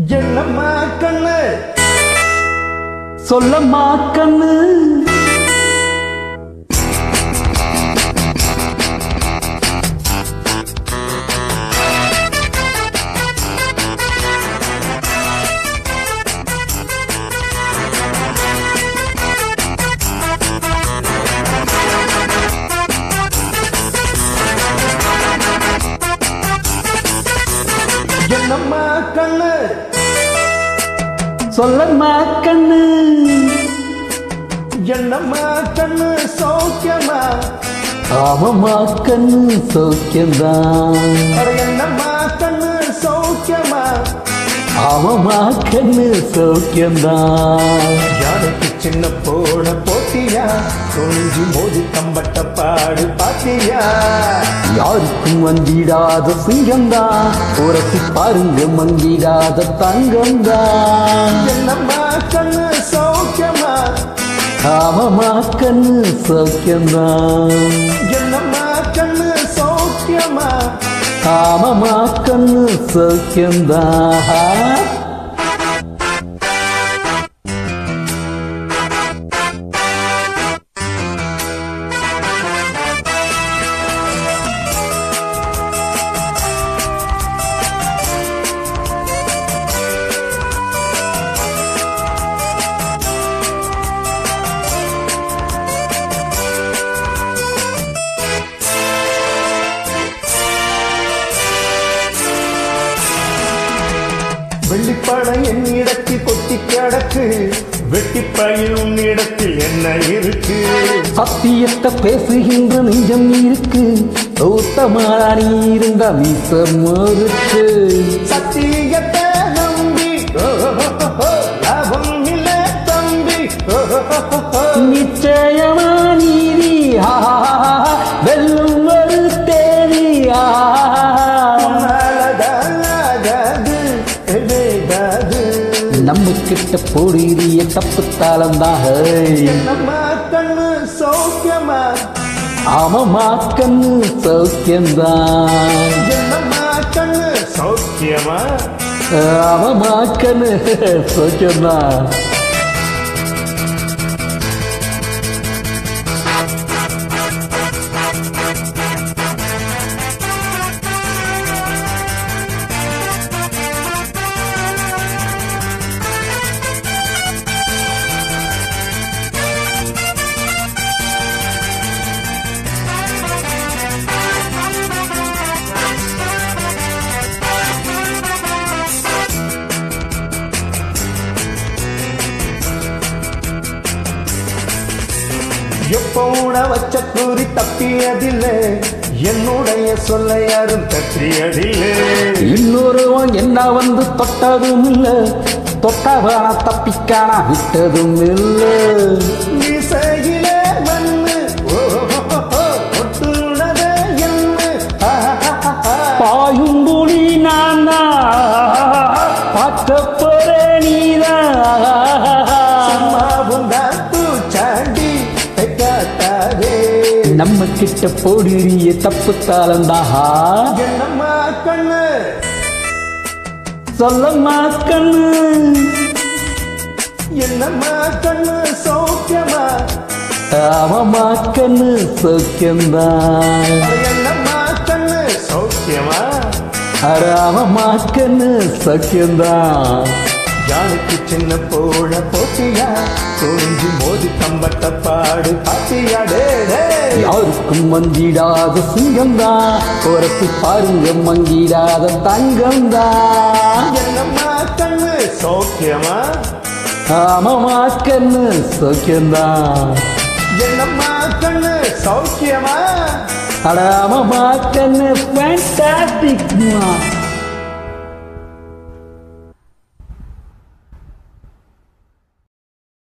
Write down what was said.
என்னம்மா கண்ணு சொல்லம்மா கண்ணு என்னம்மா கண்ணு சொல்லம்மா கண்ணு என்னம்மா கண்ணு சௌக்கியமா ஆமம்மா கண்ணு சௌக்கியம்தான் அட என்னம்மா கண்ணு சௌக்கியமா ஆமம்மா கண்ணு சௌக்கியம்தான் யாருக்கு சின்ன போன போட்டியா கொஞ்சி மோதி கம்பட்ட பாடு பாத்தியா யாருக்கும் வந்திடாத சிங்கம்தான் உரசி பாருங்க மங்கிடாத தங்கம்தான் என்னம்மா கண்ணு சௌக்கியமா ஆமம்மா கண்ணு சௌக்கியம்தான் என்னம்மா கண்ணு சௌக்கியமா ஆமம்மா கண்ணு சௌக்கியம்தான் வெள்ளிப்படம் என்னிடத்தில் கொட்டி கிடக்கு வெட்டிப்பயில் உன்னிடத்தில் என்ன இருக்கு சத்தியத்தை பேசுகின்ற நெஞ்சம் இருக்கு தோத்தமானா நீ இருந்த மீசம் இருக்கு சத்தியத்தை நம்பி ஓ, ஓ, ஓ, ஓ, லாபம் இல்ல தம்பி ஓ, ஓ, ஓ, ஓ. நிச்சயமா நீதி ஆஹா, வெல்லும் ஒரு தேதி ஆஹா. உன்னாலதான் ஆகாது, வேகாது. நம்ம கிட்ட போடுகிறிய தப்பு தாளந்தாக என்னம்மா கண்ணு சௌக்கியமா ஆமமா கண்ணு சௌக்கியம்தான் என்னம்மா கண்ணு சௌக்கியமா ஆமமா கண்ணு சௌக்கியம்தான் எப்ப உண வச்ச கூறி தப்பியதில்லை என்னுடைய சொல்ல யாரும் தப்பியதில்லை இன்னொருவன் என்ன வந்து தொட்டதும் இல்ல தொட்டவன தப்பிக்கான விட்டதும் இல்ல இசையிலே மண்ணு ஓ, ஓ, ஓ, ஓ, ஒட்டுனதே என்ன ஆஹாஹாஹா. பாயும் புலி நான் பார்க்க போற நீதான் சும்மாவும் தான் பூச்சாண்டி காட்டாதே நம்ம கிட்ட போடுறிய தப்பு தாளந்தாஹா என்னம்மா கண்ணு சொல்லம்மா கண்ணு என்னம்மா கண்ணு சௌக்கியமா ஆமம்மா கண்ணு சௌக்கியம்தான் என்னம்மா கண்ணு சௌக்கியமா ஆமம்மா கண்ணு சௌக்கியம்தான் யாருக்கு சின்ன போன போட்டியா கொஞ்சி மோதி கம்பட்ட பாடு பாத்தியா டே டே யாருக்கும் வந்திடாத சிங்கம்தான் குரத்து பாருங்க மங்கிடாத தங்கம்தான் என்னம்மா கண்ணு சௌக்கியமா ஆமம்மா கண்ணு சௌக்கியம்தான் என்னம்மா கண்ணு சௌக்கியமா அட ஆமம்மா கண்ணு ஃபேண்டாஸ்டிக்